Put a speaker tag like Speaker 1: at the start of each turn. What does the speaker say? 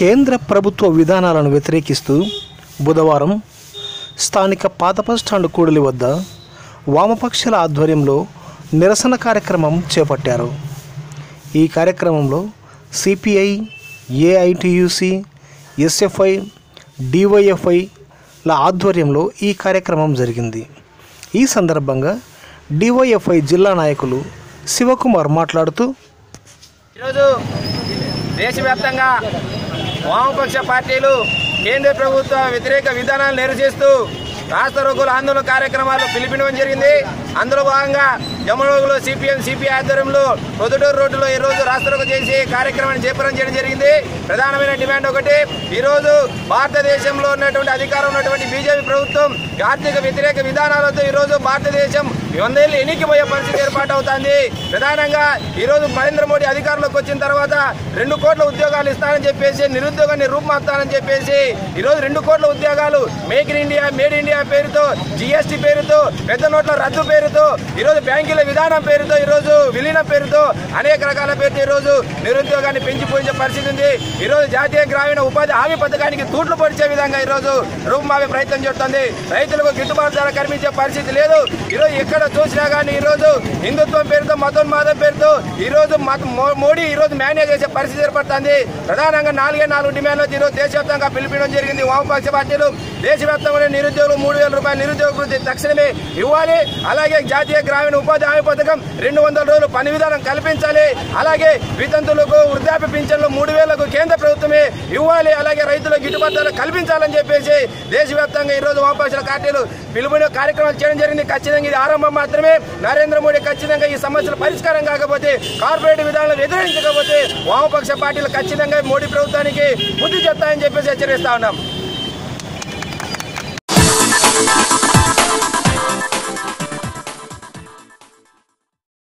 Speaker 1: కేంద్ర ప్రభుత్వ విధానాలను వ్యతిరేకిస్తూ బుధవారం స్థానిక పాత బస్ స్టాండ్ కూడలి వద్ద వామపక్షాల ఆధ్వర్యంలో నిరసన కార్యక్రమం చేపట్టారు ఈ కార్యక్రమంలో సిపిఐ ఏఐటియుసి ఎస్ఎఫ్ఐ డివైఎఫ్ఐల ఆధ్వర్యంలో ఈ కార్యక్రమం జరిగింది ఈ సందర్భంగా డివైఎఫ్ఐ జిల్లా నాయకులు శివకుమార్ మాట్లాడుతూ
Speaker 2: ఈరోజు దేశవ్యాప్తంగా వామపక్ష పార్టీలు కేంద్ర ప్రభుత్వ వ్యతిరేక విధానాలు నిరసిస్తూ రాష్ట్ర రోగుల ఆందోళన కార్యక్రమాలు పిలిపినడం జరిగింది అందులో భాగంగా జమ్మడోగులో సిపిఎం సిపిఐ ఆధ్వర్యంలో పొద్దుటూరు రోడ్డులో ఈ రోజు రాష్ట్రకు చేసి కార్యక్రమాన్ని చేపట్టడం చేయడం జరిగింది ప్రధానమైన డిమాండ్ ఒకటి ఈ రోజు భారతదేశంలో ఉన్నటువంటి అధికారం ఉన్నటువంటి బీజేపీ ప్రభుత్వం ఆర్థిక వ్యతిరేక విధానాలతో ఈ రోజు భారతదేశం వందేళ్ళు ఎన్నికిపోయే పరిస్థితి ఏర్పాటు అవుతుంది ప్రధానంగా ఈ రోజు నరేంద్ర మోడీ అధికారంలోకి వచ్చిన తర్వాత రెండు కోట్ల ఉద్యోగాలు ఇస్తానని చెప్పేసి నిరుద్యోగాన్ని రూపుమాస్తానని చెప్పేసి ఈ రోజు రెండు కోట్ల ఉద్యోగాలు make in India made India పేరుతో జిఎస్టీ పేరుతో పెద్ద నోట్ల రద్దు పేరుతో ఈ రోజు బ్యాంకుల విధానం పేరుతో ఈ రోజు విలీనం పేరుతో అనేక రకాల పేరుతో ఈ రోజు నిరుద్యోగాన్ని పెంచిపోయించే పరిస్థితి ఉంది ఈ రోజు జాతీయ గ్రామీణ ఉపాధి హామీ పథకానికి తూట్లు పొడిచే విధంగా ఈ రోజు రూపుమాపే ప్రయత్నం చేస్తుంది రైతులకు గిట్టుబాటు ధర కనిపించే పరిస్థితి లేదు ఈ రోజు ఎక్కడ చూసినా కానీ ఈ రోజు హిందుత్వం పేరుతో మతోన్మాదం పేరుతో ఈ రోజు మత- మో- మోడీ ఈ రోజు మేనేజ్ చేసే పరిస్థితి ఏర్పడుతుంది ప్రధానంగా నాలుగే నాలుగు డిమాండ్లు ఈ రోజు దేశవ్యాప్తంగా పిలిపించడం జరిగింది వామపక్ష పార్టీలు దేశవ్యాప్తంగా నిరుద్యోగులు మూడు వేల రూపాయల నిరుద్యోగ వృత్తి తక్షణమే ఇవ్వాలి అలాగే జాతీయ గ్రామీణ ఉపాధి హామీ పథకం రెండు వందల రోజులు పని విధానం కల్పించాలి అలాగే వితంతులకు వృద్ధాప్య పింఛన్లు మూడు వేలకు కేంద్ర ప్రభుత్వమే ఇవ్వాలి అలాగే రైతులకు గిట్టుబాటు ధర కల్పించాలని చెప్పేసి దేశవ్యాప్తంగా ఈ రోజు వామపక్షల పార్టీలు పిలుపుని కార్యక్రమాలు చేయడం జరిగింది ఖచ్చితంగా ఇది ఆరంభం మాత్రమే నరేంద్ర మోడీ ఖచ్చితంగా ఈ సమస్యల పరిష్కారం కాకపోతే కార్పొరేట్ విధానాలు వ్యతిరేకించకపోతే వామపక్ష పార్టీలు ఖచ్చితంగా మోడీ ప్రభుత్వానికి బుద్ధి చెప్తాయని చెప్పేసి హెచ్చరిస్తా ఉన్నాం